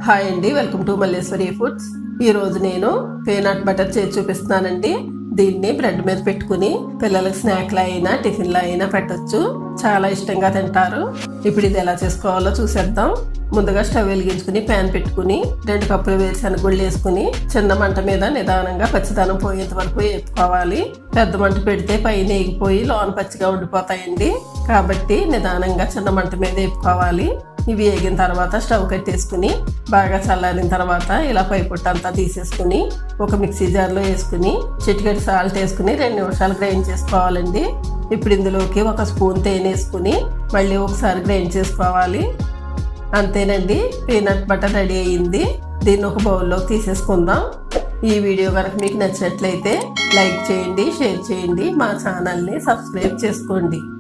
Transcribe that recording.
hi అండి welcome to Malleswari foods ఈ రోజు నేను పీనట్ బటర్ చేసి చూపిస్తున్నానండి దీన్ని బ్రెడ్ మీద పెట్టుకుని పిల్లలకి స్నాక్లు అయినా టిఫిన్లు అయినా పెట్టొచ్చు చాలా ఇష్టంగా తింటారు ఇప్పుడు ఇది ఎలా చేసుకోవాలో చూసేద్దాం ముందుగా స్టవ్ వెలిగించుకుని ప్యాన్ పెట్టుకుని రెండు కప్పులు వేరుశనగ గుళ్ళు వేసుకుని చిన్న మంట మీద నిదానంగా పచ్చిదనం పోయేంత వరకు వేపుకోవాలి పెద్ద మంట పెడితే పైన ఎగిపోయి లోన పచ్చిగా ఉండిపోతాయండి కాబట్టి నిదానంగా చిన్న మంట మీద వేపుకోవాలి ఇవి వేగిన తర్వాత స్టవ్ కట్టేసుకుని బాగా చల్లారిన తర్వాత ఇలా పై పొట్టంతా తీసేసుకుని ఒక మిక్సీ జార్లో వేసుకుని చిటికెట్ సాల్ట్ వేసుకుని రెండు నిమిషాలు గ్రైండ్ చేసుకోవాలండి ఇప్పుడు ఇందులోకి ఒక స్పూన్ తేనె వేసుకుని మళ్ళీ ఒకసారి గ్రైండ్ చేసుకోవాలి అంతేనండి పీనట్ బటర్ రెడీ అయ్యింది దీన్ని ఒక బౌల్లోకి తీసేసుకుందాం ఈ వీడియో కనుక మీకు నచ్చినట్లయితే లైక్ చేయండి షేర్ చేయండి మా ఛానల్ని సబ్స్క్రైబ్ చేసుకోండి